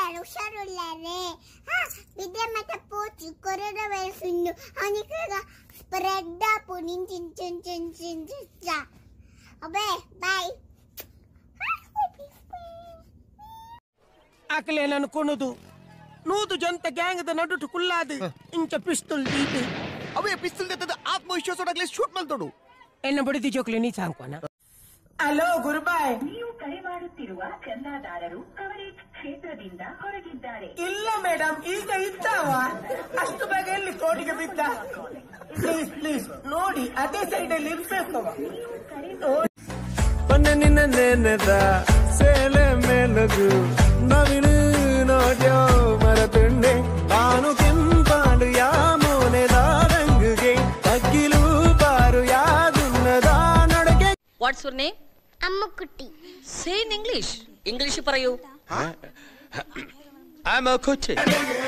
ಹುಷಾರುಳ್ಳಾರೆ ಹಾ ವಿದ್ಯೆ ಮತ್ತೆ ಪೋಚು ಕೊರೋನಾ ವೈರಸ್ ಉಂಡು ಅವನಿಗೆ ಸ್ಪ್ರೆಡ್ ಆಪು ನಿನ್ ಚಿನ್ ಚಿನ್ ಚಿನ್ ಚಿನ್ ಚಿನ್ ಅಬೇ ಬಾಯ್ ಆಕಲೆ ನಾನು ಕೊಣುದು ನೂದು ಜಂತ ಗ್ಯಾಂಗದ ನಡುಟು ಕುಲ್ಲಾದು ಇಂಚ ಪಿಸ್ತೂಲ್ ದೀತು ಅವೇ ಪಿಸ್ತೂಲ್ ತೆತ್ತದ ಆತ್ಮವಿಶ್ವಾಸೋಡಾಗ್ಲೇ ಶೂಟ್ ಮಾಡ್ತೋಡು ಎನ್ನ ಬಡಿದಿ ಜೋಕ್ಲೆ ನೀ ಸಾಂಕೋನ ಹಲೋ ಗುರುಬಾಯ್ ನೀವು ಕರೆ ಮಾಡುತ್ತಿರುವ ಚಂದಾದಾರರು ಕವರೇಜ್ ಕ್ಷೇತ್ರದಿಂದ ಹೊರಗಿದ್ದಾರೆ ಇಲ್ಲ ಮೇಡಮ್ ಈಗ ಇದ್ದಾವ ಅಷ್ಟು ಬೇಗ ಎಲ್ಲಿ ಕೋಟಿಗೆ ಬಿದ್ದ ಪ್ಲೀಸ್ ಪ್ಲೀಸ್ ನೋಡಿ ಅದೇ ಸೈಡ್ ಅಲ್ಲಿ ಇರ್ಬೇಕು ಮೊನ್ನೆ ನಿನ್ನ ನೆನೆದ ಸೇಲೆ ಮೇಲದು ನವಿಲು ನೋಡ್ಯೋ ಮರತುಂಡೆ ತಾನು ಕೆಂಪಾಡು ಯಾ ಮೋನೆದ ರಂಗುಗೆ ತಗ್ಗಿಲು ಬಾರು ಯಾದುನ್ನದ ನಡಗೆ ವಾಟ್ಸ್ ಯುವರ್ ನೇಮ್ ಅಮ್ಮ ಕುಟ್ಟಿ ಸೇ ಇನ್ ಇಂಗ್ಲಿಷ್ ಇಂಗ್ಲಿಷ್ പറയൂ I'm a coach.